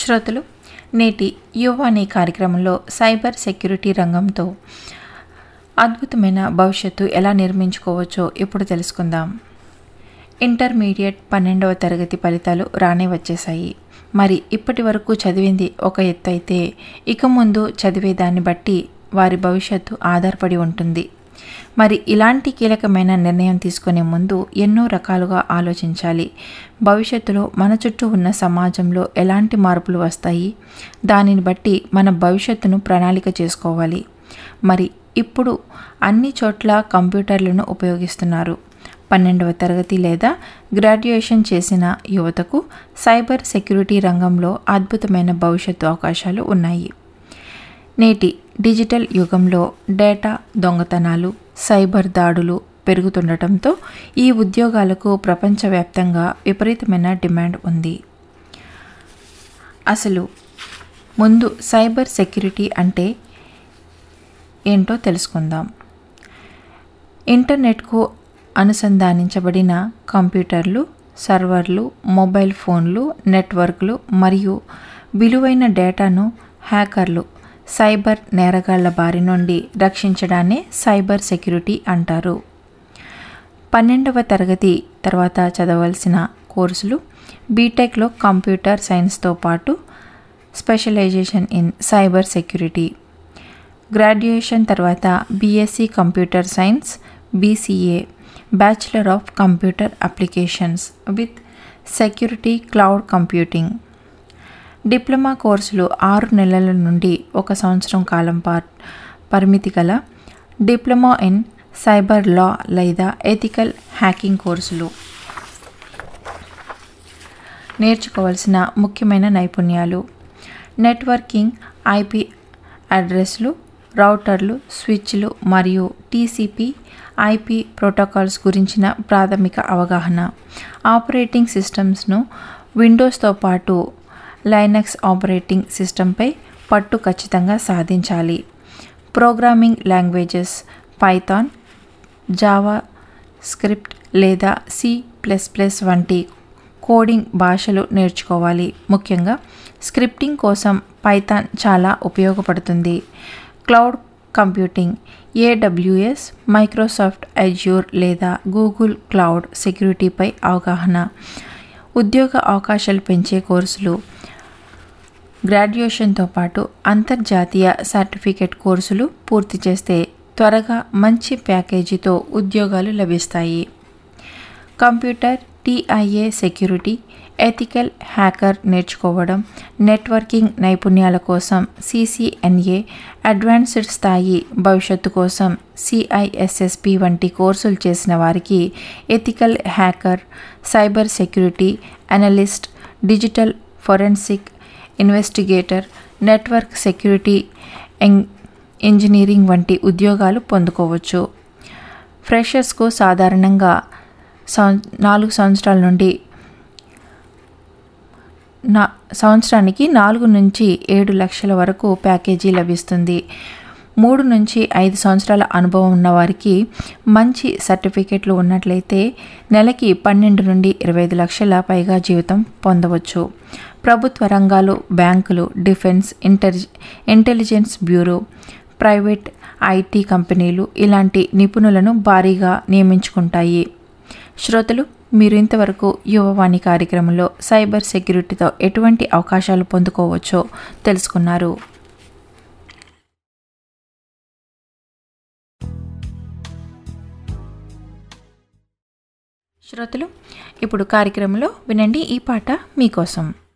శ్రోతలు నేటి యువాని కార్యక్రమంలో సైబర్ సెక్యూరిటీ రంగంతో అద్భుతమైన భవిష్యత్తు ఎలా నిర్మించుకోవచ్చో ఇప్పుడు తెలుసుకుందాం ఇంటర్మీడియట్ పన్నెండవ తరగతి ఫలితాలు రానే వచ్చేశాయి మరి ఇప్పటి వరకు చదివింది ఒక ఎత్తు అయితే ఇక ముందు చదివేదాన్ని బట్టి వారి భవిష్యత్తు ఆధారపడి ఉంటుంది మరి ఇలాంటి కీలకమైన నిర్ణయం తీసుకునే ముందు ఎన్నో రకాలుగా ఆలోచించాలి భవిష్యత్తులో మన చుట్టూ ఉన్న సమాజంలో ఎలాంటి మార్పులు వస్తాయి దానిని బట్టి మన భవిష్యత్తును ప్రణాళిక చేసుకోవాలి మరి ఇప్పుడు అన్ని చోట్ల కంప్యూటర్లను ఉపయోగిస్తున్నారు పన్నెండవ తరగతి లేదా గ్రాడ్యుయేషన్ చేసిన యువతకు సైబర్ సెక్యూరిటీ రంగంలో అద్భుతమైన భవిష్యత్తు అవకాశాలు ఉన్నాయి నేటి డిజిటల్ యుగంలో డేటా దొంగతనాలు సైబర్ దాడులు పెరుగుతుండటంతో ఈ ఉద్యోగాలకు ప్రపంచవ్యాప్తంగా విపరీతమైన డిమాండ్ ఉంది అసలు ముందు సైబర్ సెక్యూరిటీ అంటే ఏంటో తెలుసుకుందాం ఇంటర్నెట్కు అనుసంధానించబడిన కంప్యూటర్లు సర్వర్లు మొబైల్ ఫోన్లు నెట్వర్క్లు మరియు విలువైన డేటాను హ్యాకర్లు సైబర్ నేరగాళ్ల బారి నుండి రక్షించడాన్నే సైబర్ సెక్యూరిటీ అంటారు పన్నెండవ తరగతి తర్వాత చదవలసిన కోర్సులు బీటెక్లో కంప్యూటర్ సైన్స్తో పాటు specialization in cyber security graduation తర్వాత BSc computer science BCA bachelor of computer applications with security cloud computing diploma కోర్సులు ఆరు నెలల నుండి ఒక సంవత్సరం కాలం పా పరిమితి గల డిప్లొమా ఇన్ సైబర్ లా లేదా ఎథికల్ హ్యాకింగ్ కోర్సులు నేర్చుకోవాల్సిన ముఖ్యమైన నైపుణ్యాలు నెట్వర్కింగ్ ఐపీ అడ్రస్లు రౌటర్లు స్విచ్లు మరియు టీసీపీ ఐపీ ప్రోటోకాల్స్ గురించిన ప్రాథమిక అవగాహన ఆపరేటింగ్ సిస్టమ్స్ను విండోస్తో పాటు లైనక్స్ ఆపరేటింగ్ సిస్టంపై పట్టు ఖచ్చితంగా సాధించాలి programming languages Python JavaScript లేదా సి ప్లస్ ప్లస్ వంటి కోడింగ్ భాషలు నేర్చుకోవాలి ముఖ్యంగా స్క్రిప్టింగ్ కోసం పైథాన్ చాలా ఉపయోగపడుతుంది cloud computing AWS Microsoft Azure లేదా గూగుల్ క్లౌడ్ సెక్యూరిటీపై అవగాహన ఉద్యోగ అవకాశాలు పెంచే కోర్సులు గ్రాడ్యుయేషన్తో పాటు అంతర్జాతీయ సర్టిఫికేట్ కోర్సులు పూర్తి చేస్తే త్వరగా మంచి ప్యాకేజీతో ఉద్యోగాలు లభిస్తాయి CompTIA security ethical hacker నేర్చుకోవడం నెట్వర్కింగ్ నైపుణ్యాల కోసం సిసిఎన్ఏ అడ్వాన్స్డ్ స్థాయి భవిష్యత్తు కోసం సిఐఎస్ఎస్పి వంటి కోర్సులు చేసిన వారికి ethical hacker cyber security analyst digital forensic investigator network security engineering వంటి ఉద్యోగాలు పొందుకోవచ్చు ఫ్రెషర్స్కు సాధారణంగా సం నాలుగు సంవత్సరాల నుండి నా సంవత్సరానికి నాలుగు నుంచి ఏడు లక్షల వరకు ప్యాకేజీ లభిస్తుంది మూడు నుంచి ఐదు సంవత్సరాల అనుభవం ఉన్న వారికి మంచి సర్టిఫికెట్లు ఉన్నట్లయితే నెలకి పన్నెండు నుండి ఇరవై ఐదు లక్షల పైగా జీవితం పొందవచ్చు ప్రభుత్వ రంగాలు బ్యాంకులు defence intelli intelligence bureau private IT కంపెనీలు ఇలాంటి నిపుణులను భారీగా నియమించుకుంటాయి శ్రోతలు మీరు ఇంతవరకు యువవాణి కార్యక్రమంలో సైబర్ సెక్యూరిటీతో ఎటువంటి అవకాశాలు పొందుకోవచ్చో తెలుసుకున్నారు శ్రోతలు ఇప్పుడు కార్యక్రమంలో వినండి ఈ పాట మీకోసం